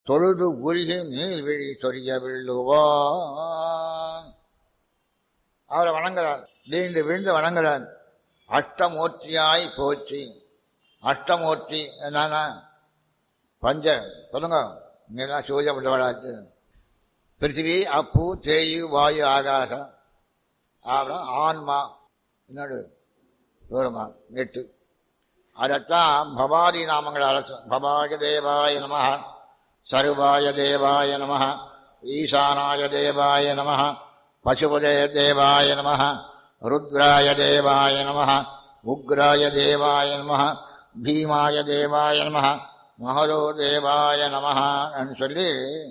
தொழுது உருகி நீர் விழி சொரிய விழுவான் அவரை வணங்குறார் வீழ்ந்து விழுந்து வணங்குறார் அஷ்டமூர்த்தியாய் போற்றி அஷ்டமூர்த்தி என்னன்னா பஞ்ச சொல்லுங்க இங்கெல்லாம் சூஜப்பட்டவளாச்சு பிருத்திவி அப்பு தேயு வாயு ஆகாசம் அப்புறம் ஆன்மா என்னோடு தூரமா எட்டு அதைத்தான் பவாதி நாமங்கள் அரசு பவாய தேவாய நம சர்வாய தேவாய நம ஈசானாய தேவாய நம பசுபதே தேவாய நம ருத்ராய தேவாய நம உக்ராய தேவாய நம பீமாய தேவாய நம மகதோ தேவாய நமஹன்னு சொல்லி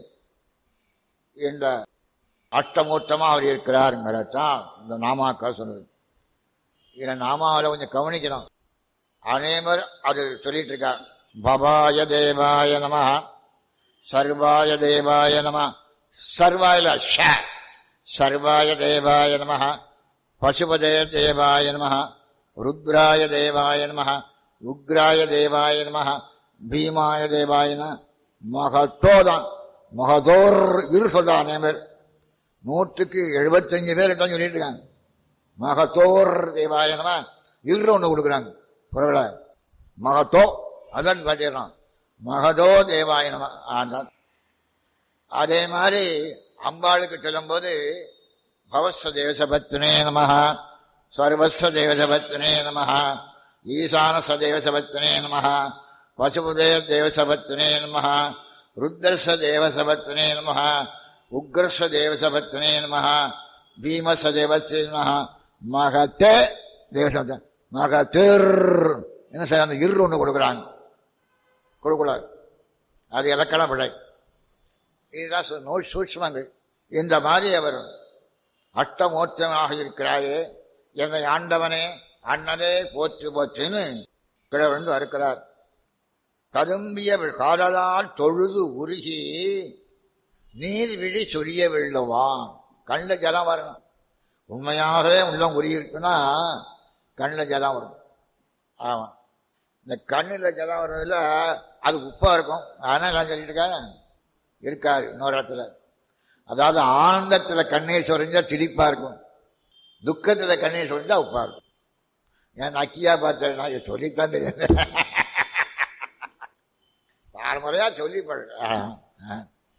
இந்த அஷ்டமூர்த்தமா அவர் இருக்கிறாருங்கிறதான் இந்த நாமாக்கா சொன்னது இதை நாமாவில் கொஞ்சம் கவனிக்கணும் அனைவர் அது சொல்லிட்டு இருக்கார் பபாய தேவாய நம சர்வாய தேவாய நம சர்வாயில ஷ சர்வாய தேவாய நம பசுபதே தேவாய நம ருத்ராய தேவாய நம உக்ராய தேவாய நம பீமாய தேவாயன மகத்தோதான் மகதோர் இரு சொல்றான் பேர் நூற்றுக்கு எழுபத்தஞ்சு பேர் தான் சொல்லிட்டு இருக்காங்க மகத்தோர் தேவாயனமா இரு ஒன்று கொடுக்குறாங்க புறவில மகத்தோ அதான் காட்டிடுறான் மகதோ தேவாயனமா ஆண்டான் அதே மாதிரி அம்பாளுக்கு சொல்லும்போது பவஸ்வ தேவசபத்னே நம சர்வஸ்வ தேவசபத்னே நம ஈசானச தேவசபத்னே நம பசுபதே தேவசபத்னே நம ருத்ரச தேவசபத்னே நம உக்ரச தேவசபத்னே நம பீமச தேவஸ்ரீ நம மகத்தே தேவசபத்த மகத்திர் என்ன சார் அந்த இரு ஒன்று கொடுக்குறாங்க கொடுக்கூடாது அது இலக்கண பிழை இதுதான் சு- நூல் சூட்சமங்கள் இந்த மாதிரி அவர் அஷ்டமூர்த்தமாக இருக்கிறாயே என்னை ஆண்டவனே அண்ணனே போற்று போற்றுன்னு கிழவிழ்ந்து வருகிறார் கரும்பிய காதலால் தொழுது உருகி நீர் விழி சொரிய விழுவான் கண்ணில் ஜலம் வரணும் உண்மையாகவே உள்ளம் உருகி இருக்குன்னா கண்ணில் ஜலம் வரும் ஆமா இந்த கண்ணில் ஜலம் வர்றதுல அது உப்பா இருக்கும் ஆனால் நான் சொல்லிட்டு இருக்கேன் இருக்காது இன்னொரு இடத்துல அதாவது ஆனந்தத்துல கண்ணீர் சொரிஞ்சா திரிப்பா இருக்கும் துக்கத்துல கண்ணீர் சொரிஞ்சா உப்பா இருக்கும் ஏன் நக்கியா பார்த்தேன்னா இதை சொல்லித்தான் தெரியும் தாரமுறையா சொல்லி பழ- ஆ, ஆ.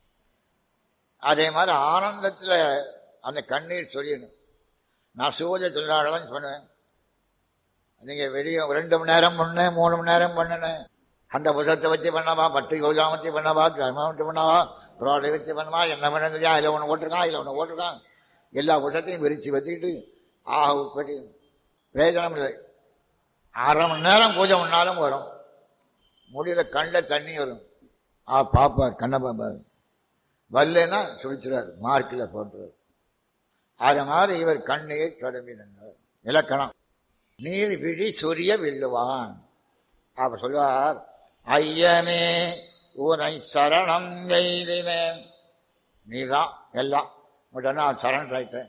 அதே மாதிரி ஆனந்தத்துல அந்த கண்ணீர் சொரியணும் நான் சூரிய தொழிலாளர்லாம் சொன்னேன் நீங்க வெளியே ரெண்டு மணி நேரம் பண்ணேன் மூணு மணி நேரம் பண்ணினேன் அந்த புத்தகத்தை வச்சு பண்ணவா பட்டு யோஜாமத்தி பண்ணவா கிரமத்தை பண்ணவா த்ரோடை வச்சு பண்ணவா என்ன பண்ணுறது அதில் ஒன்று ஓட்டிருக்கான் அதில் ஒன்று ஓட்டிருக்கான் எல்லா புத்தகத்தையும் விரிச்சு வச்சுக்கிட்டு ஆக உட்பட்டு பிரயோஜனம் இல்லை அரை மணி நேரம் பூஜை பண்ணாலும் வரும் முடியல கண்ணில் தண்ணி வரும் ஆ பாப்பார் கண்ணை பாப்பார் வரலன்னா சுழிச்சிடார் மார்க்கில் போட்டுருவார் அது மாதிரி இவர் கண்ணீர் தொடங்கி நின்றார் இலக்கணம் நீர் விழி சொரிய வில்லுவான் அவர் சொல்வார் ஐயனே உனை சரணம் எய்தினேன் நீதான் எல்லாம் உடனே நான் சரண் ஆயிட்டேன்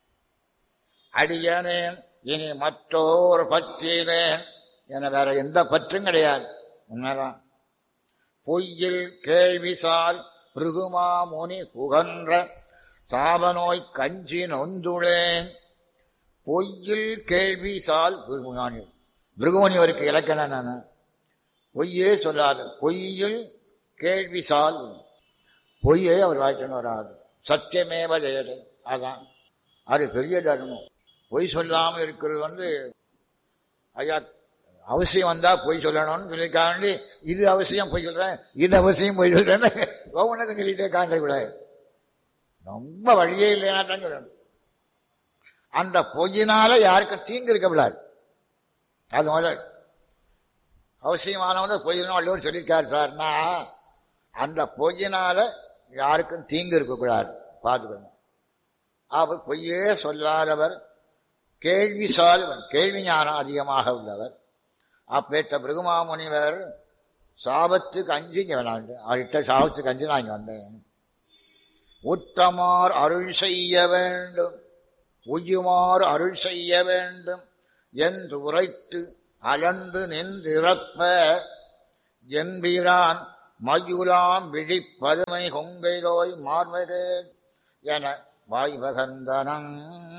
அடியனேன் இனி மற்றோர் பற்றினேன் என வேற எந்த பற்றும் கிடையாது உண்மைதான் பொய்யில் கேள்விசால் பிருகுமா முனி புகன்ற சாபநோய் கஞ்சி நொந்துளேன் பொய்யில் கேள்விசால் பிருகுமானி பிருகுமணி அவருக்கு இலக்கணம் நான் பொய்யே சொல்லாது பொய்யில் கேள்விசால் பொய்யே அவர் வாய்க்கணும் வராது சத்தியமேவ ஜெயது அதான் அது பெரிய தர்மம் பொய் சொல்லாமல் இருக்கிறது வந்து ஐயா அவசியம் வந்தா பொய் சொல்லணும்னு சொல்லியிருக்காண்டி இது அவசியம் பொய் சொல்றேன் இது அவசியம் பொய் சொல்றேன்னு ஒவ்வொன்றுக்கும் சொல்லிட்டே காண்ட கூடாது ரொம்ப வழியே இல்லைன்னா தான் சொல்லணும் அந்த பொய்யினால யாருக்கும் தீங்கு இருக்கக்கூடாது அது முதல் அவசியமானவங்க பொய்யணும் வள்ளுவர் சொல்லியிருக்காரு சார்னா அந்த பொய்யினால யாருக்கும் தீங்கு இருக்கக்கூடாது பார்த்துக்கணும் அவர் பொய்யே சொல்லாதவர் கேள்வி சால்வன் கேள்வி ஞானம் அதிகமாக உள்ளவர் அப்பேற்ற பிருகுமாமுனிவர் சாபத்துக்கு அஞ்சு இங்கே வேணாண்டு அவர்கிட்ட சாபத்துக்கு அஞ்சு நான் இங்கே வந்தேன் உத்தமார் அருள் செய்ய வேண்டும் உய்யுமாறு அருள் செய்ய வேண்டும் என்று உரைத்து அலந்து நின்றிறப்ப என்பிரான் மையுலாம் விழிப்பதுமை கொங்கைலோய் மார்பகே என வாய் பகர்ந்தனன்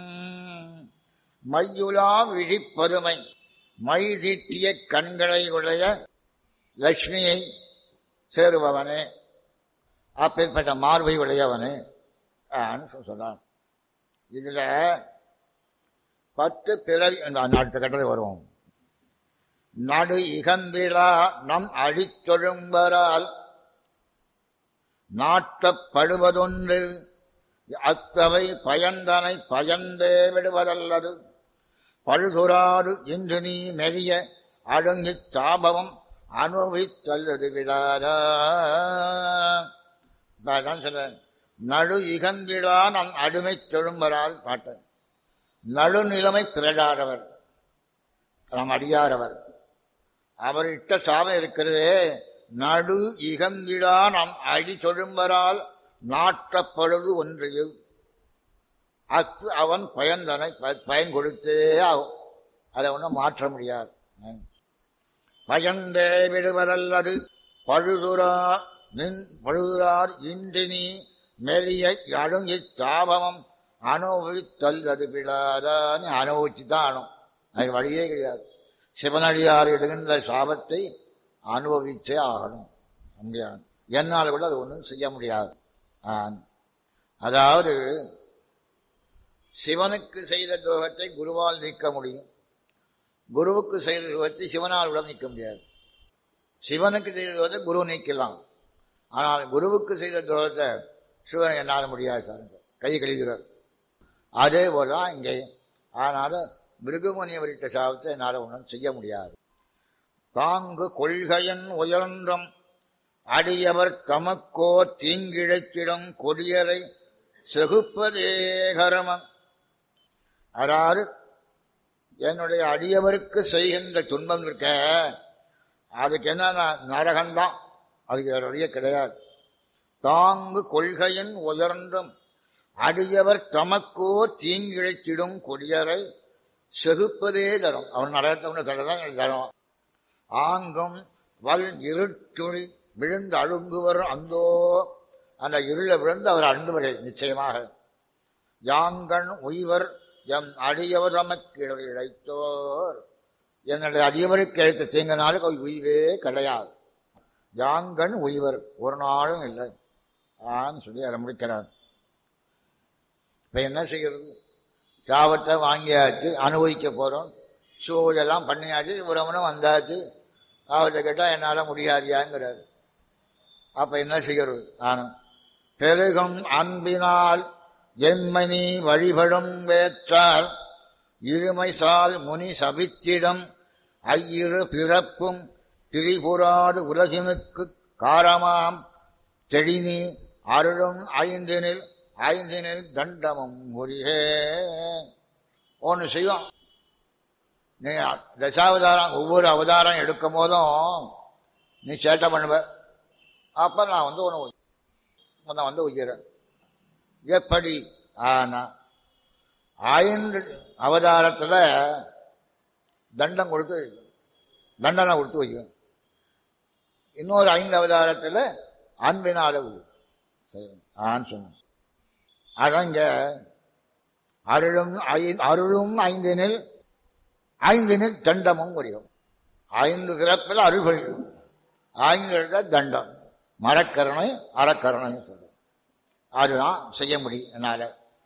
மையுலாம் விழிப்பதுமை மை தீட்டிய கண்களை உடைய லட்சுமியை சேருபவனே அப்பேற்பட்ட மார்பை உடையவனே சொல்றான் இதுல பத்து பிறவி அடுத்த கட்டத்தில் வருவோம் நடு இகந்திலா நம் அழித்தொழும்பரால் நாட்டப்படுவதொன்று அத்தவை பயந்தனை பயந்தே விடுவதல்லது பழுதுராடு இன்று நீ மெரிய அழுங்கிச் சாபவம் அனுபவித்தல்லது விடாதா சொல்றேன் நடு இகந்திலா நம் அடிமை தொழும்பரால் பாட்டு நடுநிலைமை பிறடாதவர் நாம் அறியாதவர் அவர் இட்ட சாபம் இருக்கிறதே நடு இகந்திடா நாம் அடி தொழும்பரால் நாட்டப்படுவது ஒன்றையு அக்கு அவன் பயன்தனை பயன் கொடுத்தே ஆகும் அதை ஒன்றும் மாற்ற முடியாது பயந்தே விடுவதல்லது பழுதுரா நின் பழுதுரார் இன்றினி மெலிய அழுங்கி சாபமம் அனுபவித்தல்லது விழாதான்னு அனுபவிச்சு தான் ஆனும் அது வழியே கிடையாது சிவனடியார் இடுகின்ற சாபத்தை அனுபவிச்சே ஆகணும் முடியாது என்னால் கூட அது ஒன்றும் செய்ய முடியாது அதாவது சிவனுக்கு செய்த துரோகத்தை குருவால் நீக்க முடியும் குருவுக்கு செய்த துரோகத்தை சிவனால் கூட நீக்க முடியாது சிவனுக்கு செய்த துரோகத்தை குரு நீக்கலாம் ஆனால் குருவுக்கு செய்த துரோகத்தை சிவன் என்னால் முடியாது சார் கை கழிகிறார் அதே போல இங்கே அதனால மிருகமுனியவரிட்ட சாபத்தை என்னால் ஒன்றும் செய்ய முடியாது தாங்கு கொள்கையன் உயர்ந்தம் அடியவர் தமக்கோ தீங்கிழைத்திடும் கொடியரை செகுப்பதே கரமம் அதாவது என்னுடைய அடியவருக்கு செய்கின்ற துன்பம் இருக்க அதுக்கு என்ன நரகம்தான் அதுக்கு வேற வழியே கிடையாது தாங்கு கொள்கையின் உயர்ந்தும் அடியவர் தமக்கோ தீங்கிழைத்திடும் கொடியரை செகுப்பதே தரும் அவன் நரகத்தவன தடதான் தரும் ஆங்கும் வல் இருட்டுழி விழுந்து அழுங்குவர் அந்தோ அந்த இருள விழுந்து அவர் அழுந்துவரே நிச்சயமாக யாங்கண் உய்வர் எம் அடியவர் தமக்கு இழைத்தோர் என்னுடைய அடியவருக்கு இழைத்த தீங்கனாலும் உய்வே கிடையாது யாங்கண் உய்வர் ஒரு நாளும் இல்லை ஆன்னு சொல்லி அதை முடிக்கிறார் இப்ப என்ன செய்கிறது சாபத்தை வாங்கியாச்சு அனுபவிக்க போறோம் சூழெல்லாம் பண்ணியாச்சு உறவனும் வந்தாச்சு அவர்கிட்ட கேட்டால் என்னால் முடியாதியாங்கிறார் அப்ப என்ன செய்கிறது நானும் பெருகும் அன்பினால் என்மணி வழிபடும் வேற்றால் இருமைசால் முனி சபித்திடம் ஐயிரு பிறப்பும் திரிபுராடு உலகினுக்கு காரமாம் செடினி அருளும் ஐந்தினில் ஐந்தினில் தண்டமும் ஒரிகே ஒன்று செய்வோம் நீ தசாவதாரம் ஒவ்வொரு அவதாரம் எடுக்கும் போதும் நீ சேட்டை பண்ணுவ அப்ப நான் வந்து உன்னை உன்னை வந்து உயிரேன் எப்படி ஆனா ஐந்து அவதாரத்துல தண்டம் கொடுத்து தண்டனை கொடுத்து வைக்கும் இன்னொரு ஐந்து அவதாரத்துல அன்பினால சரி ஆன்னு சொன்ன அதங்க அருளும் அருளும் ஐந்தினில் ஐந்தினில் தண்டமும் முடியும் ஐந்து பிறப்பில் அருள்கள் ஐந்து தண்டம் மரக்கருணை அறக்கருணை சொல்றோம் அதுதான் செய்ய முடியும் என்னால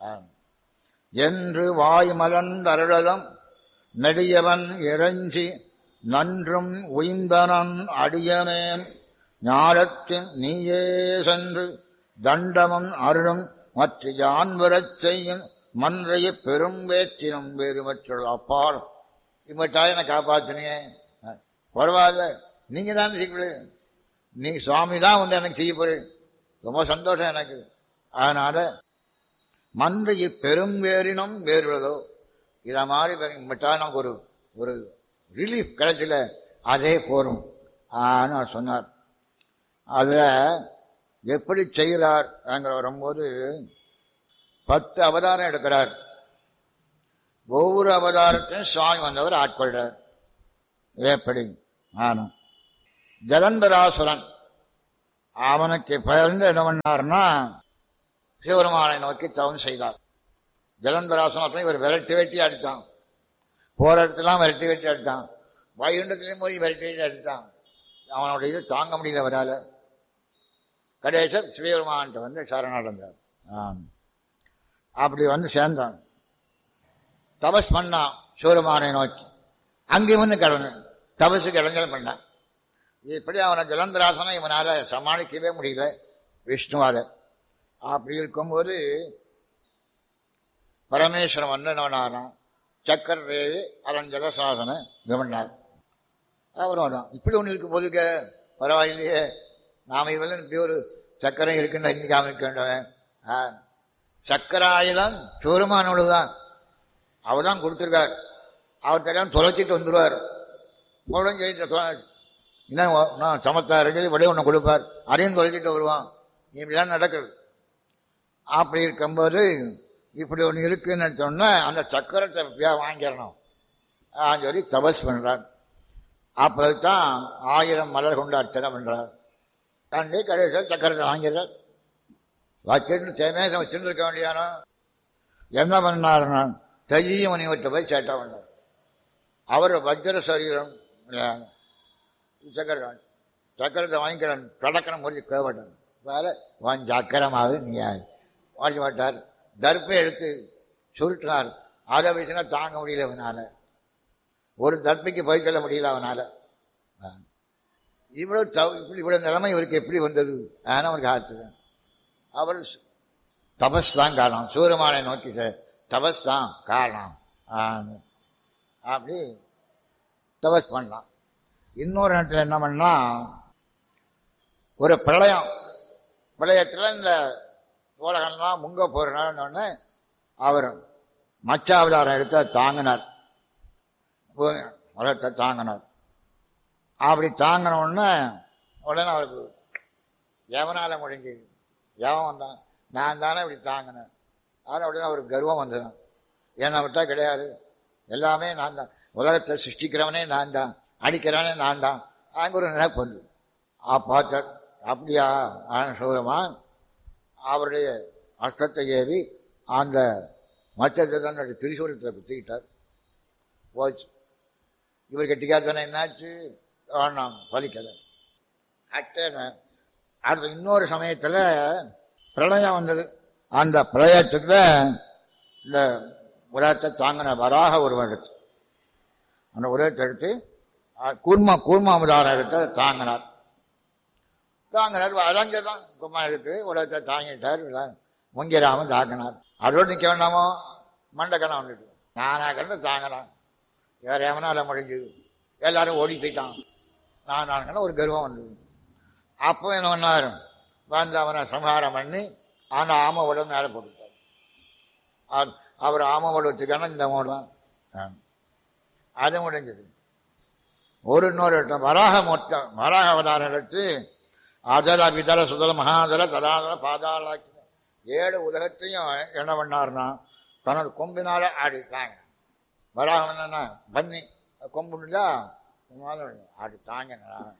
என்று வாய் மலர்ந்தருளலும் நெடியவன் இறைஞ்சி நன்றும் உய்ந்தனன் அடியனேன் ஞானத்தின் நீயே சென்று தண்டமும் அருளும் மற்ற யான் வரச் செய்யும் மன்றைய பெரும் வேச்சினம் வேறு மற்றுள்ள அப்பால் இவட்டாய் என்னை காப்பாத்தினியே பரவாயில்ல நீங்க தான் செய்ய நீ சுவாமி தான் வந்து எனக்கு செய்ய போறேன் ரொம்ப சந்தோஷம் எனக்கு அதனால மன்றைய பெரும் வேறினும் வேறுவதோ இதை மாதிரி விட்டா நமக்கு ஒரு ஒரு ரிலீஃப் கிடைச்சல அதே போரும் ஆன்னு சொன்னார் அதுல எப்படி செய்கிறார் அங்கிற வரும்போது பத்து அவதாரம் எடுக்கிறார் ஒவ்வொரு அவதாரத்தையும் சுவாமி வந்தவர் ஆட்கொள்றார் எப்படி ஆனும் ஜலந்தராசுரன் அவனுக்கு பயந்து என்ன பண்ணார்னா சிவருமானை நோக்கி தவம் செய்தார் ஜலந்தராசனத்தை இவர் விரட்டி வெட்டி அடித்தான் போற இடத்துலாம் விரட்டி வெட்டி அடித்தான் வைகுண்டத்திலையும் போய் விரட்டி வெட்டி அடித்தான் அவனோட இது தாங்க முடியல அவரால் கடைசர் சிவபெருமான்கிட்ட வந்து சரணடைந்தார் ஆம். அப்படி வந்து சேர்ந்தான் தபஸ் பண்ணான் சிவருமானை நோக்கி அங்கேயும் வந்து கடந்து தபசுக்கு இடைஞ்சல் பண்ணான் இப்படி அவனை ஜலந்தராசனை இவனால சமாளிக்கவே முடியல விஷ்ணுவால அப்படி இருக்கும்போது பரமேஸ்வரன் வந்து என்ன பண்ணாராம் சக்கர தேவி அரண் ஜலசாசன இது பண்ணார் அவரும் வரும் இப்படி ஒன்று இருக்கு போதுக்க பரவாயில்லையே நாம இவெல்லாம் இப்படி ஒரு சக்கரை இருக்குன்னு அறிஞ்சிக்காம இருக்க வேண்டவன் ஆ, சக்கர ஆயுதம் சோருமானோடு தான் அவர் தான் கொடுத்துருக்கார் அவர் தெரியாம தொலைச்சிட்டு வந்துடுவார் உடனே ஜெயித்த தொலை- இன்னும் ஒ- இன்னும் சமத்தா இருக்கு விட ஒன்று கொடுப்பார் அதையும் தொலைச்சிட்டு வருவான் இப்படிலாம் நடக்குது அப்படி இருக்கும்போது இப்படி ஒன்று இருக்குன்னு சொன்னா அந்த சக்கரத்தை எப்படியா வாங்கிடணும் ஆ, சொல்லி தபஸ் பண்றார் அப்புறம் தான் ஆயிரம் மலர் கொண்டு அர்ச்சனை பண்றார் கண்டு கடைசியில் சக்கரத்தை வாங்கிறார் வச்சுட்டு தேமேசம் வச்சுட்டு இருக்க வேண்டியானோ என்ன பண்ணாருன்னா தெய்ய முனிவர்கிட்ட போய் சேட்டை பண்ணார் அவர் வஜ்ர சரீரம் இல்லையா? சக்கரம் சக்கரத்தை வாங்கிக்கிறான் கடக்கணும் முடிஞ்சு கேவட்டன் வேலை வாங்கி சக்கரமாக நீ வாங்கி மாட்டார் தர்ப்பை எடுத்து சுருட்டினார் அதை வச்சுனா தாங்க முடியல அவனால ஒரு தர்ப்பைக்கு போய் சொல்ல முடியல அவனால ஆ. இவ்வளவு தவ- இப்படி இவ்வளவு நிலைமை இவருக்கு எப்படி வந்தது ஆனா அவருக்கு ஆச்சு அவர் தபஸ் தான் காரணம் சூரியமானை நோக்கி செ- தபஸ் தான் காரணம் ஆ. அப்படி தபஸ் பண்ணலாம் இன்னொரு இடத்துல என்ன பண்ணா ஒரு பிரளயம் பிரளயத்தில் இந்த உலகம்லாம் முங்க போறோன்னு அவர் மச்சாவதாரம் எடுத்து தாங்கினார் உலகத்தை தாங்கினார் அப்படி தாங்கின உடனே உடனே அவருக்கு எவனால முடிஞ்சது எவன் வந்தான் நான் தானே இப்படி தாங்கினேன் ஆனால் உடனே அவருக்கு கர்வம் வந்ததான் என்னை விட்டா கிடையாது எல்லாமே நான் தான் உலகத்தை சிருஷ்டிக்கிறவனே நான் தான் அடிக்கிறவனே நான் தான் அங்கே ஒரு நினைப்பு வந்து ஆ பார்த்தார் அப்படியா ஆன சூரமான் அவருடைய அஸ்தத்தை ஏறி அந்த மச்சத்தை தன்னுடைய திரிசூலத்தில் குத்திக்கிட்டார் போச்சு இவர் கெட்டிக்காத்தானே என்னாச்சு வேணாம் பலிக்கலை அட்டேன அடுத்த இன்னொரு சமயத்தில் பிரளயம் வந்தது அந்த பிரளயத்துக்கு இந்த உலகத்தை தாங்கின வராக ஒரு எடுத்து அந்த உலகத்தை எடுத்து அஹ், கூர்மா கூர்மாமுதாரம் எடுத்து தாங்கினார் தாங்கினார் அலங்க தான் கும்மா எடுத்து உலகத்தை தாங்கிட்டார் முங்கிராமன் தாக்கினார் அதோடு நிற்க வேண்டாமோ மண்டக்கணம் வந்துட்டு நானா கண்டு தாங்கினான் வேற எவனால முடிஞ்சது எல்லாரும் ஓடி போயிட்டான் நான் நான் ஒரு கர்வம் வந்தது அப்போ என்ன பண்ணார் வந்து அவனை சம்ஹாரம் பண்ணி அந்த ஆம உடம்பு மேலே போட்டுட்டார் அவர்- அவர் ஆம உடம்புக்கான இந்த மூலம் அது முடிஞ்சது ஒரு இன்னொரு இடத்துல வராக மொத்தம் வராக அவதாரம் எடுத்து அதல விதல சுதல மகாதல ததாதல பாதாளாக்கி ஏழு உலகத்தையும் என்ன பண்ணார்னா தன்னோட கொம்பினால ஆடிட்டாங்க வராகம் என்னன்னா பன்னி கொம்புண்டா ஆடி தாங்க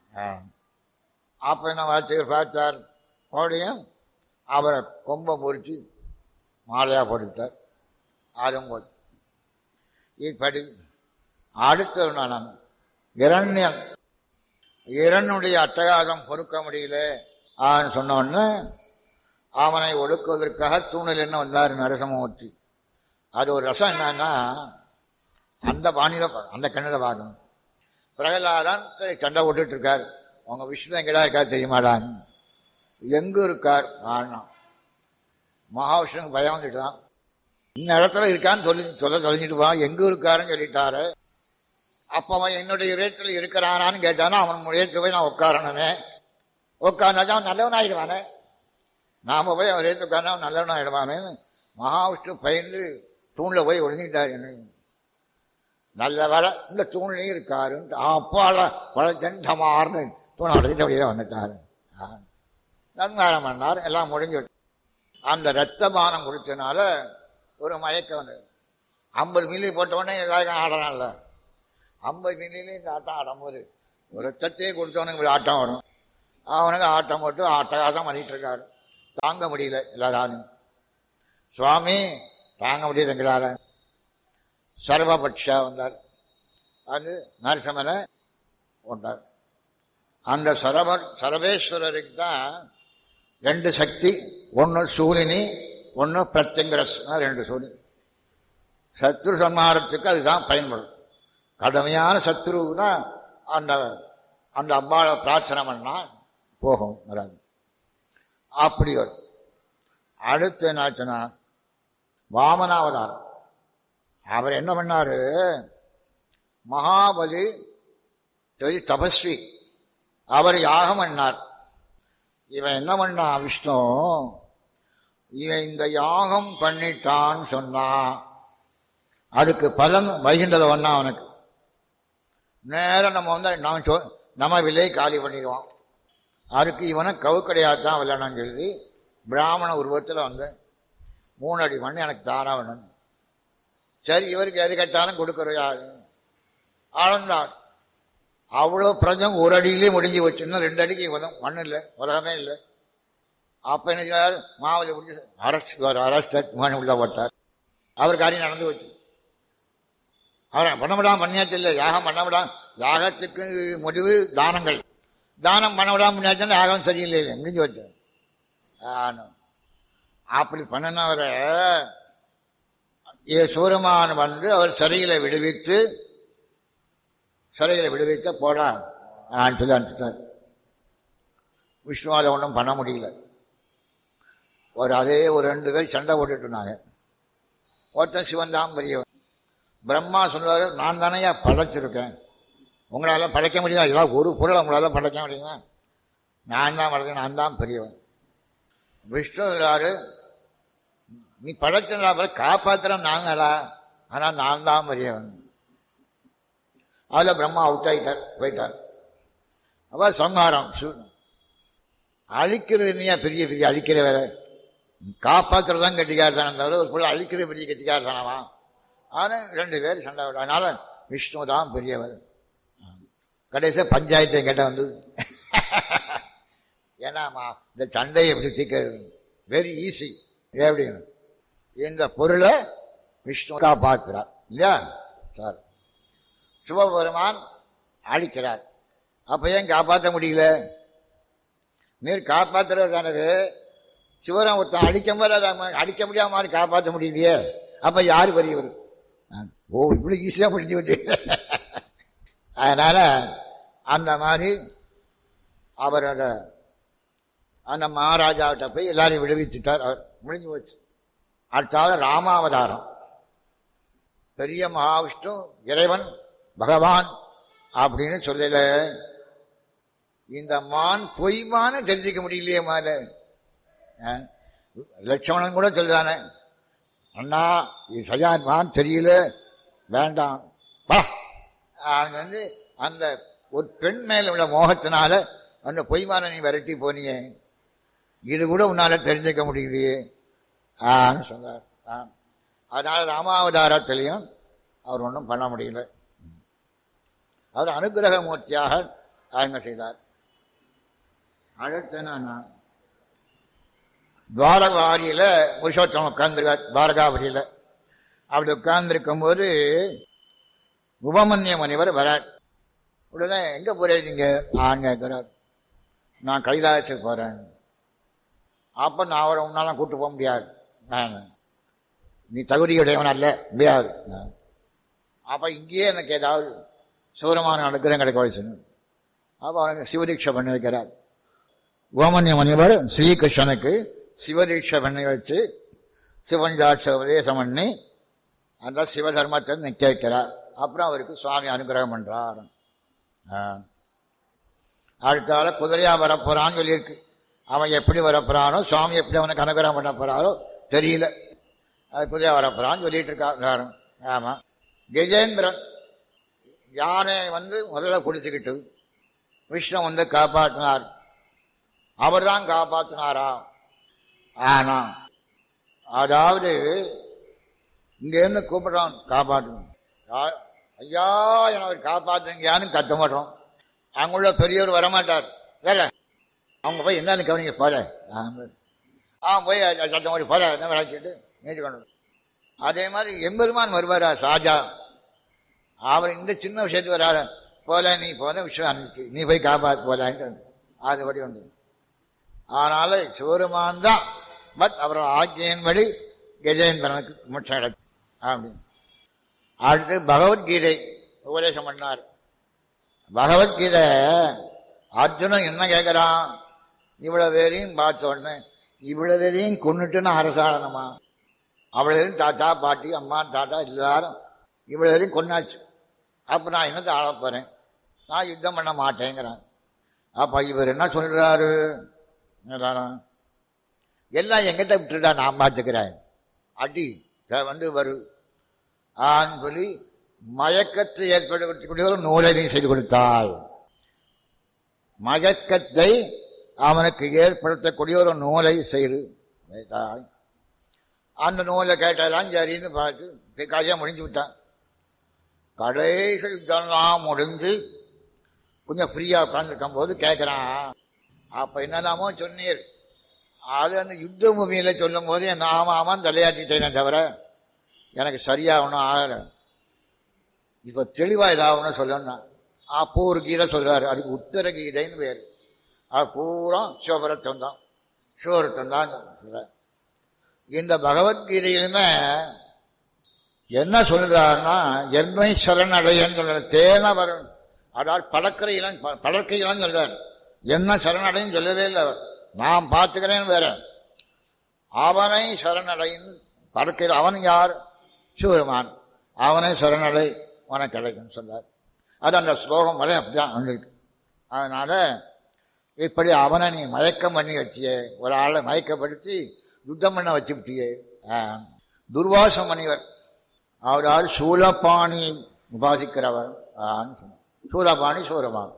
அப்ப என்ன வாசிகர் பார்த்தார் மறுபடியும் அவரை கொம்பை முறிச்சு மாலையா போட்டுவிட்டார் அதுவும் போச்சு இப்படி அடுத்த நான் இரண்யன் இரனுடைய அட்டகாசம் பொறுக்க முடியல ஆன்னு சொன்ன உடனே அவனை ஒடுக்குவதற்காக தூணில் என்ன வந்தார் நரசமூர்த்தி அது ஒரு ரசம் என்னன்னா அந்த பாணியில பா- அந்த கண்ணில் பார்க்கணும் பிரகலாதான் சண்டை போட்டுட்டு இருக்கார் உங்க விஷ்ணு எங்கடா இருக்கார் தெரியுமாடான்னு எங்க இருக்கார் ஆனா மகாவிஷ்ணுக்கு பயம் வந்துட்டுதான் இந்த இடத்துல இருக்கான்னு சொல்லி சொல்ல தொலைஞ்சிட்டு வா எங்க இருக்காருன்னு சொல்லிட்டாரு அப்ப அவன் என்னுடைய இறையத்தில் இருக்கிறானான்னு கேட்டானா அவன் முறையத்தில் போய் நான் உட்காரணுமே உட்கார்ந்தா அவன் நல்லவன் ஆயிடுவானே நாம போய் அவன் இறையத்தில் உட்கார்ந்தா அவன் நல்லவன் ஆயிடுவானேன்னு மகாவிஷ்ணு பயந்து தூண்ல போய் ஒழிஞ்சிட்டார் என்ன நல்ல வேலை இந்த தூண்லையும் இருக்காருன்ட்டு அப்பால பழச்சன் சமார்னு தூணை உடச்சிட்டு அப்படியே வந்துட்டாரு ஆ. நன்காரம் பண்ணார் எல்லாம் முடிஞ்சு அந்த ரத்த பானம் குடிச்சனால ஒரு மயக்கம் வந்தது ஐம்பது மில்லி போட்ட உடனே எல்லாருக்கும் ஆடுறான்ல ஐம்பது மில்லியில இந்த ஆட்டம் ஆடும்போது ஒரு ரத்தத்தையே கொடுத்தவனுக்கு இப்படி ஆட்டம் வரும் அவனுக்கு ஆட்டம் போட்டு அட்டகாசம் பண்ணிட்டு இருக்காரு தாங்க முடியல எல்லாராலும் சுவாமி தாங்க முடியல எங்களால சர்வபட்சா வந்தார் அது நரசிம்மனை கொண்டார் அந்த சரப சரபேஸ்வரருக்கு தான் ரெண்டு சக்தி ஒன்று சூலினி ஒன்று பிரத்யங்கரஸ் ரெண்டு சூழி சத்ரு சன்மாரத்துக்கு அதுதான் பயன்படும் கடுமையான சத்ருனா அந்த அந்த அம்பாவை பிரார்த்தனை பண்ணா போகும் வராது அப்படி வரும் அடுத்து என்னாச்சுன்னா வாமனாவதாரம் அவர் என்ன பண்ணாரு மகாபலி பெரிய தபஸ்வி அவர் யாகம் பண்ணார் இவன் என்ன பண்ணா விஷ்ணு இவன் இந்த யாகம் பண்ணிட்டான்னு சொன்னா அதுக்கு பலன் வைகின்றத ஒன்னா அவனுக்கு நேரம் நம்ம வந்து நம்ம சொ நம்ம விலை காலி பண்ணிடுவான் அதுக்கு இவனை கவுக்கடையாத்தான் விளையாடணும்னு சொல்லி பிராமண உருவத்தில் வந்து மூணு அடி மண் எனக்கு தாரா வேணும் சரி இவருக்கு எது கேட்டாலும் கொடுக்குறையாது ஆழ்ந்தார் அவ்வளோ பிரஜம் ஒரு அடியிலே முடிஞ்சு வச்சு இன்னும் ரெண்டு அடிக்கு வரும் மண் இல்லை உலகமே இல்லை அப்ப என்ன செய்வார் மாவலி பிடிச்சி அரஸ்ட் அரஸ்ட் மண் உள்ள போட்டார் அவர் காரியம் நடந்து வச்சு அவரை பண்ண விடாம பண்ணியாச்சு இல்லை யாகம் பண்ண விடாம யாகத்துக்கு முடிவு தானங்கள் தானம் பண்ண விடாம பண்ணியாச்சுன்னா யாகம் சரியில்லை இல்லை முடிஞ்சு வச்சு அப்படி பண்ணினவரை ஏ சூரமான் வந்து அவர் சிறையில விடுவித்து சிறையில விடுவித்த போடா சொல்லி அனுப்பிட்டார் விஷ்ணுவால ஒன்றும் பண்ண முடியல ஒரு அதே ஒரு ரெண்டு பேர் சண்டை போட்டுட்டு இருந்தாங்க ஒருத்தன் சிவன் தான் பெரியவன் பிரம்மா சொல்றாரு நான் தானையா படைச்சிருக்கேன் உங்களால படைக்க முடியாது ஏதாவது ஒரு பொருளை உங்களால படைக்க முடியுமா நான் தான் படைச்சேன் நான் தான் பெரியவன் விஷ்ணு சொல்றாரு நீ படைச்சா காப்பாத்திரம் நாங்களா ஆனா நான் தான் பெரியவன் அதுல பிரம்மா அவுட் ஆயிட்டார் போயிட்டார் அவ சங்காரம் அழிக்கிறது நீயா பெரிய பெரிய அழிக்கிற வேலை காப்பாத்துறது தான் கெட்டிக்காரதானம் தவிர ஒரு பொருள் அழிக்கிற பெரிய கெட்டிக்காரதானவா ஆனால் ரெண்டு பேர் சண்டை விட அதனால விஷ்ணு தான் பெரியவர் கடைசியாக பஞ்சாயத்து கேட்ட வந்து ஏன்னாமா இந்த சண்டையை எப்படி தீர்க்கிறது வெரி ஈஸி எப்படின்னு இந்த பொருளை விஷ்ணு காப்பாற்றுறார் இல்லையா சார் சிவபெருமான் அழிக்கிறார் அப்ப ஏன் காப்பாற்ற முடியல நீர் காப்பாற்றுறது தானது சிவராம் ஒருத்தன் அழிக்க மாதிரி அடிக்க முடியாம மாதிரி காப்பாற்ற முடியலையே அப்ப யாரு பெரியவர் ஓ இப்படி ஈஸியா முடிஞ்சு வச்சு அதனால அந்த மாதிரி அவர் அந்த அந்த மகாராஜாவிட்ட போய் எல்லாரையும் விடுவிச்சுட்டார் அவர் முடிஞ்சு போச்சு அடுத்தாவது ராமாவதாரம் பெரிய மகாவிஷ்ணு இறைவன் பகவான் அப்படின்னு சொல்லல இந்த மான் பொய்மான தெரிஞ்சுக்க முடியலையே மால லட்சமணன் கூட சொல்றானே அண்ணா இது சரியான மான் தெரியல வேண்டாம் வா அங்க வந்து அந்த ஒரு பெண் மேல உள்ள மோகத்தினால அந்த பொய்மான நீ விரட்டி போனியே இது கூட உன்னால தெரிஞ்சுக்க முடியலையே ஆன்னு சொன்னார் அதனால ராமாவதாரத்திலையும் அவர் ஒன்றும் பண்ண முடியல அவர் அனுகிரக மூர்த்தியாக அவங்க செய்தார் அடுத்து என்னன்னா துவாரகாரியில புருஷோத்தம் உட்கார்ந்துருக்கார் துவாரகாபுரியில அப்படி உட்கார்ந்துருக்கும் போது உபமன்ய முனிவர் வரார் உடனே எங்க போறீங்க ஆண் கேட்கிறார் நான் கைலாசத்துக்கு போறேன் அப்ப நான் அவரை உன்னால கூட்டு போக முடியாது நான் நீ தகுதியுடையவன் அல்ல முடியாது அப்ப இங்கேயே எனக்கு ஏதாவது சூரமான அனுகிரகம் கிடைக்க வயசுன்னு அப்ப அவனுக்கு சிவதீட்சை பண்ணி வைக்கிறார் கோமன்ய முனிவர் ஸ்ரீகிருஷ்ணனுக்கு சிவதீட்சை பண்ணி வச்சு சிவஞ்சாட்ச உபதேசம் பண்ணி அந்த சிவதர்மத்தை நிக்க வைக்கிறார் அப்புறம் அவருக்கு சுவாமி அனுகிரகம் பண்றார் அடுத்தால குதிரையா வரப்போறான்னு சொல்லியிருக்கு அவன் எப்படி வரப்போறானோ சுவாமி எப்படி அவனுக்கு அனுகிரகம் பண்ண போறாரோ தெரியல அது குதிரையா வரப்போறான்னு சொல்லிட்டு இருக்காரு ஆமா கஜேந்திரன் யானை வந்து முதல்ல குடிச்சுக்கிட்டு விஷ்ணு வந்து காப்பாற்றினார் அவர் தான் காப்பாற்றினாரா ஆனா அதாவது இங்கேருந்து கூப்பிடுறான் காப்பாற்றணும் ஐயா என அவர் காப்பாற்றுங்கயான்னு கத்த மாட்டோம் அங்குள்ள பெரியவர் வரமாட்டார் வேற அவங்க போய் என்னன்னு கவனிங்க போல ஆ போய் சத்தம் போய் போல என்ன விளைச்சிட்டு நீட்டி கொண்டு வரும். அதே மாதிரி எம்பெருமான் வருவாரா சாஜா அவர் இந்த சின்ன விஷயத்துக்கு வராரு போல நீ போல விஷயம் அனுப்பிச்சு நீ போய் காப்பாத்து போலான்ட்டு அதுபடி உண்டு ஆனால சிவருமான் தான் பட் அவர் ஆக்கியின்படி கஜேந்திரனுக்கு மோட்சம் கிடைக்கும் அப்படின்னு அடுத்து பகவத்கீதை உபதேசம் பண்ணார் பகவத்கீதை அர்ஜுனன் என்ன கேட்கிறான் இவ்வளவு பேரையும் பார்த்த உடனே இவ்வளவு பேரையும் கொண்டுட்டுன்னு அரசாடணுமா அவ்வளவு தாத்தா பாட்டி அம்மா தாத்தா எல்லாரும் இவ்வளவு பேரையும் கொண்டாச்சு அப்ப நான் என்னத்தை ஆள போறேன் நான் யுத்தம் பண்ண மாட்டேங்கிறேன் அப்ப இவர் என்ன சொல்றாரு என்னடானா, எல்லாம் எங்கிட்ட விட்டுடா நான் பார்த்துக்கிறேன் அடி த- வந்து வரு ஆன்னு சொல்லி மயக்கத்தை ஏற்படுத்தக்கூடிய ஒரு நூலை நீ செய்து கொடுத்தாய் மயக்கத்தை அவனுக்கு ஏற்படுத்தக்கூடிய ஒரு நூலை செய்து வைத்தாய் அந்த நூலை கேட்டதெல்லாம் சரின்னு பார்த்து காரியம் முடிஞ்சு விட்டான் கடைசி யுத்தம்லாம் முடிஞ்சு கொஞ்சம் ஃப்ரீயா உட்காந்துருக்கும் போது கேட்கிறான் அப்ப என்னதாமோ சொன்னீர் அது அந்த யுத்த பூமியில சொல்லும் போது என் ஆமா ஆமான்னு தலையாட்டிட்டேனே தவிர எனக்கு சரியா ஒன்றும் ஆகலை இப்ப தெளிவா ஏதாவது சொல்லணும் அப்போ ஒரு கீதை சொல்றாரு அதுக்கு உத்தர கீதைன்னு பேரு அது பூரா சிவபரத்தம் தான் சிவரத்தம் தான் சொல்றாரு. இந்த பகவத்கீதையிலுமே என்ன சொல்றாருன்னா என்னை சரணடையன்னு சொல்றாரு தேன வரும் அதாவது பழக்கரையிலாம் பழக்கையிலாம் சொல்றாரு என்ன சரணடைன்னு சொல்லவே இல்லை அவர் நான் பார்த்துக்கிறேன்னு வேற அவனை சரணடையின் பறக்கையில் அவன் யார் சிவருமான் அவனை சரணடை உனக்கு கிடைக்கும் சொல்றார் அது அந்த ஸ்லோகம் வரை அப்படிதான் வந்திருக்கு அதனால இப்படி அவனை நீ மயக்கம் பண்ணி வச்சியே ஒரு ஆளை மயக்கப்படுத்தி யுத்தம் பண்ண வச்சு விட்டியே ஆஹ், துர்வாச முனிவர் அவரால் சூலபாணி உபாசிக்கிறவர் ஆன்னு சொன்னார். சூலபாணி சூரபான்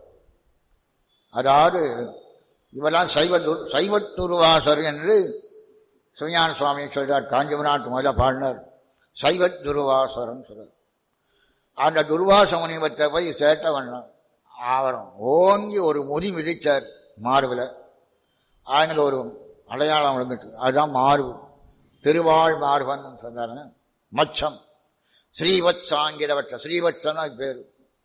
அதாவது இவெல்லாம் சைவ துர்- சைவ துர்வாசர் என்று சிவஞான சுவாமி சொல்றார் காஞ்சிபுராத்து முதல பாடினார் சைவ துர்வாசரம் சொல்றார் அந்த துர்வாச முனிவற்றை போய் சேட்டவன் அவர் ஓங்கி ஒரு முடி மிதிச்சார் மார்பில் ஆங்கில ஒரு அடையாளம் விழுந்துட்டு அதுதான் மார்பு திருவாழ் மார்பன் சொன்னாருங்க மச்சம் ஸ்ரீவத் சாங்கிரவற்ற ஸ்ரீவத்சன் அது பேரு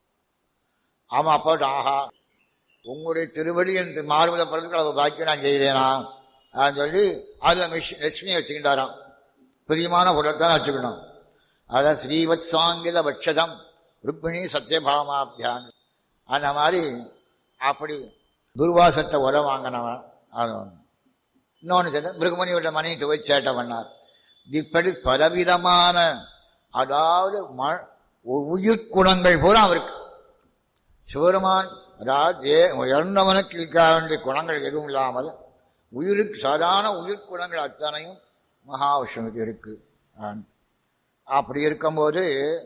ஆமா அப்போ ஆஹா உங்களுடைய திருவடி என்று மார்புல பிறகு அவர் பாக்கியம் நான் செய்தேனா அப்படின்னு சொல்லி அதுல மிஷ்- லட்சுமியை வச்சுக்கிட்டாராம் பிரியமான பொருளைத்தான் வச்சுக்கணும் அதான் ஸ்ரீவத் சாங்கில வட்சதம் ருக்மிணி சத்யபாமாபியான் அந்த மாதிரி அப்படி துர்வாசத்தை உர வாங்கினவன் அது ஒண்ணு. இன்னொன்னு சொல்ல மிருகமணியோட மனைவிட்டு போய் சேட்டை பண்ணார் இப்படி பலவிதமான அதாவது ம- உயிர் குணங்கள் பூரா அவருக்கு சிவருமான் அதாவது ஏ- உயர்ந்தவனுக்கு இருக்க வேண்டிய குணங்கள் எதுவும் இல்லாமல் உயிருக்கு சாதாரண உயிர் குணங்கள் அத்தனையும் மகாவிஷ்ணுவுக்கு இருக்கு ஆம். அப்படி இருக்கும்போது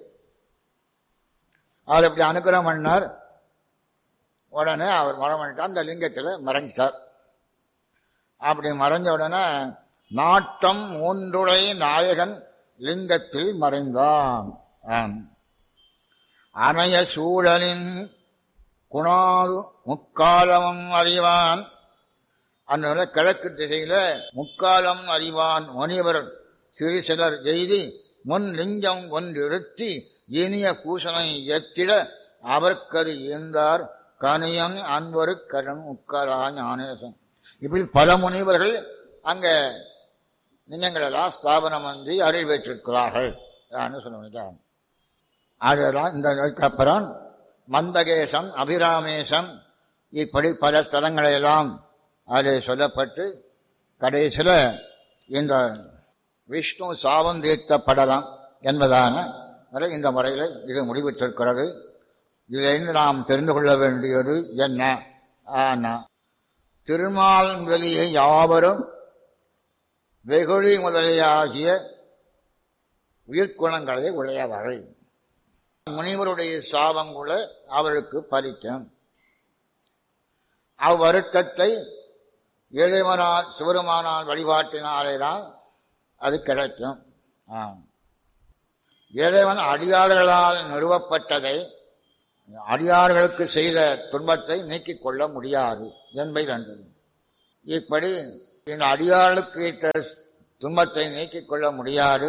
அவர் அப்படி அனுகிரகம் பண்ணார் உடனே அவர் மரம் பண்ணிட்டார் அந்த லிங்கத்தில் மறைஞ்சிட்டார் அப்படி மறைஞ்ச உடனே நாட்டம் மூன்றுடை நாயகன் லிங்கத்தில் மறைந்தான் ஆம். அணைய சூழலின் குணாது முக்காலமும் அறிவான் அந்த கிழக்கு திசையில முக்காலம் அறிவான் முனிவர் சிறு சிலர் எய்தி முன் லிங்கம் ஒன்றிருத்தி இனிய பூசனை எத்திட அவர்க்கது ஈந்தார் கனியன் அன்பரு கடன் முக்காலா ஞானேசன் இப்படி பல முனிவர்கள் அங்க லிங்கங்களெல்லாம் ஸ்தாபனம் வந்து அருள் பெற்றிருக்கிறார்கள் சொல்லுவாங்க அதெல்லாம் இந்த அதுக்கப்புறம் மந்தகேசம் அபிராமேசம் இப்படி பல ஸ்தலங்களெல்லாம் அதில் சொல்லப்பட்டு கடைசியில் இந்த விஷ்ணு சாபம் தீர்க்கப்படலாம் என்பதான வரை இந்த முறையில் இது முடிவிட்டிருக்கிறது இதிலிருந்து நாம் தெரிந்து கொள்ள வேண்டியது என்ன ஆனா திருமால்வெளியை யாவரும் வெகுளி முதலியாகிய உயிர்க்குணங்களை உடையவர்கள் முனிவருடைய சாபம் கூட அவர்களுக்கு பலிக்கும் அவ்வருத்தத்தை இறைவனால் சிவருமானால் வழிபாட்டினாலேதான் அது கிடைக்கும் ஆம். இறைவன் அடியார்களால் நிறுவப்பட்டதை அடியார்களுக்கு செய்த துன்பத்தை நீக்கிக் கொள்ள முடியாது என்பது நன்றது இப்படி இந்த அடியாளுக்கு இட்ட துன்பத்தை நீக்கிக் கொள்ள முடியாது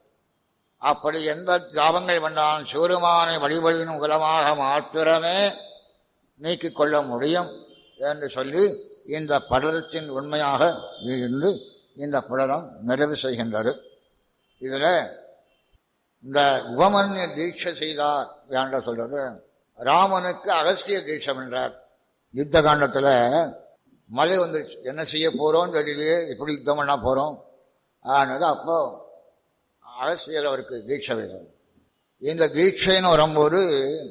அப்படி எந்த தாபங்கள் வந்தாலும் சிவருமானை வழிபடியின் உலமாக மாத்திரமே நீக்கிக் கொள்ள முடியும் என்று சொல்லி இந்த படலத்தின் உண்மையாக இருந்து இந்த படலம் நிறைவு செய்கின்றது இதில் இந்த உபமன்ய தீட்சை செய்தார் என்ற சொல்றது ராமனுக்கு அகஸ்திய தீட்சம் என்றார் யுத்த காண்டத்தில் மழை வந்துருச்சு என்ன செய்ய போறோம் தெரியலையே எப்படி யுத்தம் பண்ண போறோம் ஆனது அப்போ அகஸ்தியர் அவருக்கு தீட்சை வேணும் இந்த தீட்சைன்னு வரும்போது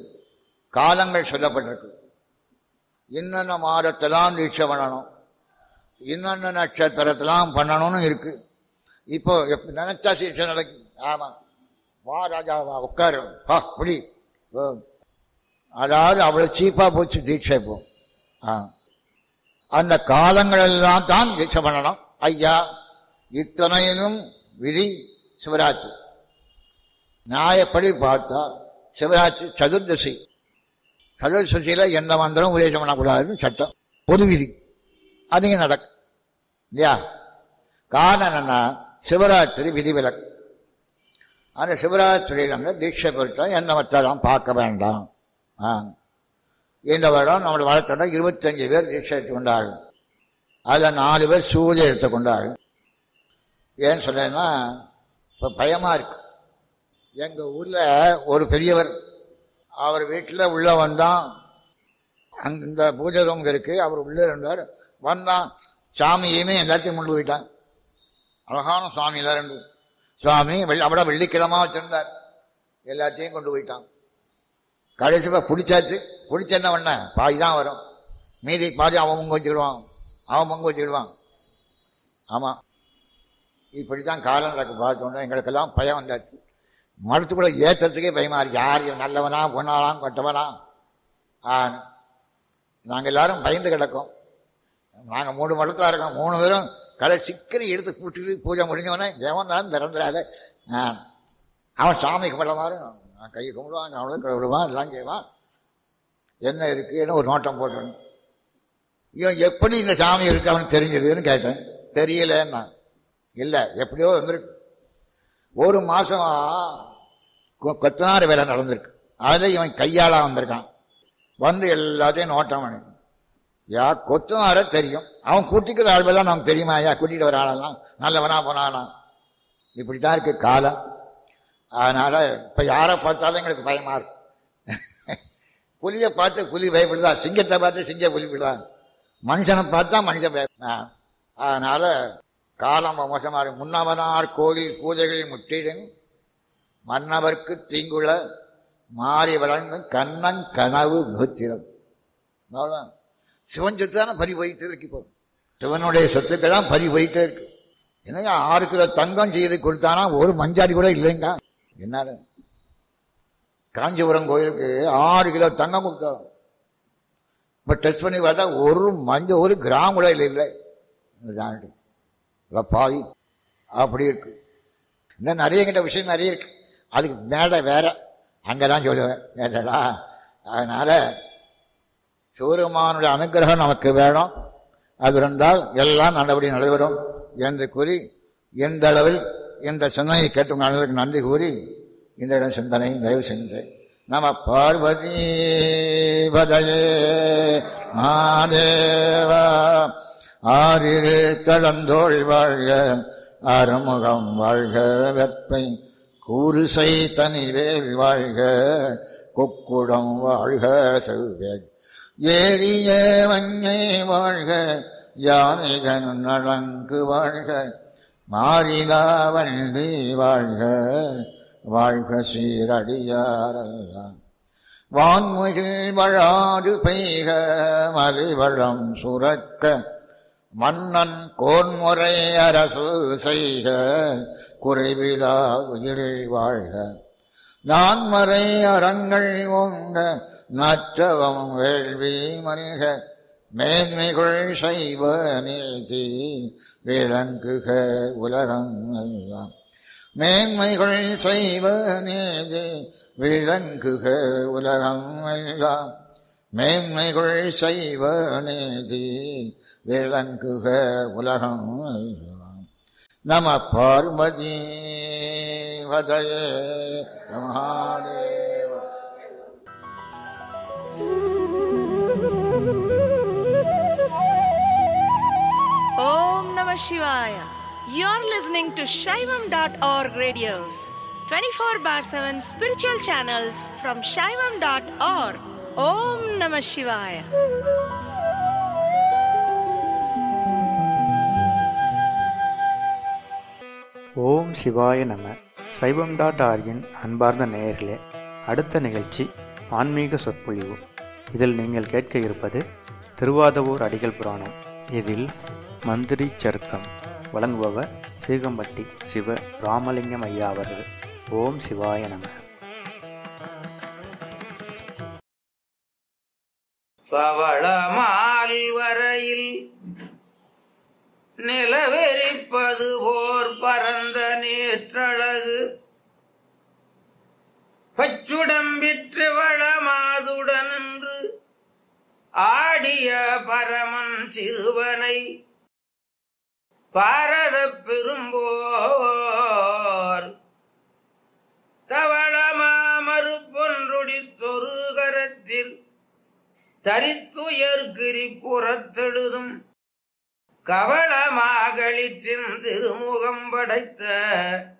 காலங்கள் சொல்லப்பட்டிருக்கு இன்னென்ன மாதத்தெல்லாம் தீட்சை பண்ணணும் இன்னென்ன நட்சத்திரத்தெல்லாம் பண்ணணும்னு இருக்கு இப்போ எப்ப நினைச்சா தீட்சை நடக்கும் ஆமா வா ராஜா வா உட்காரு வா புடி ஓ. அதாவது அவ்வளவு சீப்பா போச்சு தீட்சை இப்போ ஆ. அந்த காலங்கள் எல்லாம் தான் தீட்சை பண்ணணும் ஐயா இத்தனையிலும் விதி சிவராத்திரி நியாயப்படி பார்த்தா சிவராத்திரி சதுர்தசி சதுர்தசியில எந்த மந்திரம் உபதேசம் பண்ணக்கூடாதுன்னு சட்டம் பொது விதி அதையும் நடக்கும் இல்லையா காரணம் என்னன்னா சிவராத்திரி விதிவிலக்கு அந்த சிவராத்திரியில் அங்கே தீட்சை பெற்றால் எந்த மத்தெல்லாம் பார்க்க வேண்டாம் ஆ. இந்த வருடம் நம்மளோட வளர்த்தோட இருபத்தஞ்சு பேர் தீட்சை எடுத்துக்கொண்டார்கள் அதில் நாலு பேர் சூரிய எடுத்துக்கொண்டார்கள் ஏன்னு சொல்றேன்னா இப்போ பயமா இருக்கு எங்க ஊர்ல ஒரு பெரியவர் அவர் வீட்டில் உள்ள வந்தான் அங்க இந்த பூஜை ரூம் இருக்கு அவர் உள்ளே இருந்தார் வந்தான் சாமியுமே எல்லாத்தையும் கொண்டு போயிட்டான் அழகான சுவாமி எல்லாம் ரெண்டு சுவாமி வெள்ளி அவட வெள்ளிக்கிழமா வச்சிருந்தார் எல்லாத்தையும் கொண்டு போயிட்டான் கடைசியில் பிடிச்சாச்சு பிடிச்ச என்ன பண்ண பாதி தான் வரும் மீதி பாதி அவன் பங்கு வச்சுக்கிடுவான் அவன் பங்கு வச்சுக்கிடுவான் ஆமா இப்படித்தான் காலம் நடக்கு பார்த்தோன்னா எங்களுக்கெல்லாம் பயம் வந்தாச்சு மரத்துக்குள்ள ஏத்துறதுக்கே பயமா இருக்கு யார் இவன் நல்லவனா பொண்ணாலாம் கொட்டவனா ஆன்னு நாங்கள் எல்லாரும் பயந்து கிடக்கோம் நாங்கள் மூணு மடத்தில் இருக்கோம் மூணு பேரும் கடை சிக்கரி எடுத்து கூட்டிட்டு பூஜை முடிஞ்சவனே தேவன் தான் திறந்துடாத ஆ. அவன் சாமி கும்பிடமாறு நான் கையை கும்பிடுவான் அவனும் விடுவான் எல்லாம் செய்வான் என்ன இருக்குன்னு ஒரு நோட்டம் போட்டணும் இவன் எப்படி இந்த சாமி இருக்கு அவனுக்கு தெரிஞ்சதுன்னு கேட்டேன் தெரியலன்னா இல்லை எப்படியோ வந்திருக்கு ஒரு மாசம் கொ- கொத்தனார் வேலை நடந்திருக்கு அதில் இவன் கையாளா வந்திருக்கான் வந்து எல்லாத்தையும் நோட்டம் பண்ணி யா கொத்தனார தெரியும் அவன் கூட்டிக்கிற ஆள்வெல்லாம் நமக்கு தெரியுமா ஐயா கூட்டிட்டு வர ஆளெல்லாம் நல்லவனா போனானா இப்படித்தான் இருக்கு காலம் அதனால இப்ப யாரை பார்த்தாலும் எங்களுக்கு பயமா இருக்கு புலியை பார்த்து புலி பயப்படுதா சிங்கத்தை பார்த்து சிங்க புலிப்படுதா மனுஷனை பார்த்தா மனுஷன் பய ஆ. அதனால காலம் மோசமா இருக்கு முன்னவனார் கோயில் பூஜைகள் முற்றிடும் மன்னவர்க்கு தீங்குள்ள மாறி வளர்ந்து கண்ணன் கனவு முகத்திடம் அவ்வளவுதான் சிவன் சொத்து தானே பறி போயிட்டு இருக்கு இப்போ சிவனுடைய சொத்துக்கள் தான் பறி போயிட்டே இருக்கு என்னங்க ஆறு கிலோ தங்கம் செய்து கொடுத்தானா ஒரு மஞ்சாடி கூட இல்லைங்க என்னது காஞ்சிபுரம் கோயிலுக்கு ஆறு கிலோ தங்கம் கொடுத்தோம் இப்போ டெஸ்ட் பண்ணி பார்த்தா ஒரு மஞ்ச ஒரு கிராம் கூட இல்லை இல்லை இதுதான் இருக்கு. இவ்வளோ பாவி அப்படி இருக்கு இன்னும் நிறைய கிட்ட விஷயம் நிறைய இருக்கு அதுக்கு மேடை வேற அங்கதான் சொல்லுவேன் கேட்டடா அதனால சிவருமானுடைய அனுகிரகம் நமக்கு வேணும் அது இருந்தால் எல்லாம் நல்லபடி நடைபெறும் என்று கூறி எந்த அளவில் இந்த சிந்தனையை கேட்டும் அனைவருக்கு நன்றி கூறி இந்த இடம் சிந்தனை நிறைவு செஞ்சேன் நம பார்வதி பதயே மாதேவா ஆறிரு தடந்தோள் வாழ்க அறுமுகம் வாழ்க வெப்பை கூறுசை தனிவேல் வாழ்க கொக்குடம் வாழ்க செவ்வேல் ஏறிய வஞ்சை வாழ்க யானைகன் நலங்கு வாழ்க மாறிலா வண்டி வாழ்க வாழ்க சீரடியாரெல்லாம் வான்முகில் வழாது பெய்க மலிவளம் சுரக்க மன்னன் கோன்முறை அரசு செய்க குறைவிலா உயிர் வாழ்க நான்மறை அறங்கள் ஓங்க நற்றவம் வேள்வி மல்க மேன்மைகள் செய்வ நீதி விளங்குக உலகம் எல்லாம் மேன்மைகள் செய்வ நீதி விளங்குக உலகம் எல்லாம் மேன்மைகள் செய்வ நீதி விளங்குக உலகம் நம Parvati வதயே Mahadeva Om Namah Shivaya. You're listening to Shaivam.org radios, 24 bar 7 spiritual channels from Shaivam.org. Om Namah Shivaya. ஓம் சிவாய நம சைவம் டாட் ஆர்கின் அன்பார்ந்த நேயர்களே அடுத்த நிகழ்ச்சி ஆன்மீக சொற்பொழிவு இதில் நீங்கள் கேட்க இருப்பது திருவாதவூர் அடிகள் புராணம் இதில் மந்திரி சருக்கம் வழங்குபவர் சீகம்பட்டி சிவ ராமலிங்கம் ஐயா அவர்கள் ஓம் சிவாய நம பவளமால் வரையில் நிலவெறிப்பது போர் பரந்த நேற்றழகு பச்சுடம்பிற்று வளமாதுடன் என்று ஆடிய பரமன் சிறுவனை பாரத பெரும்போர் தவளமா மறுப்பொன்றொடித்தொரு கரத்தில் தரித்துயர்கிரி புறத்தெழுதும் கவளமாகளிற்றின் திருமுகம் படைத்த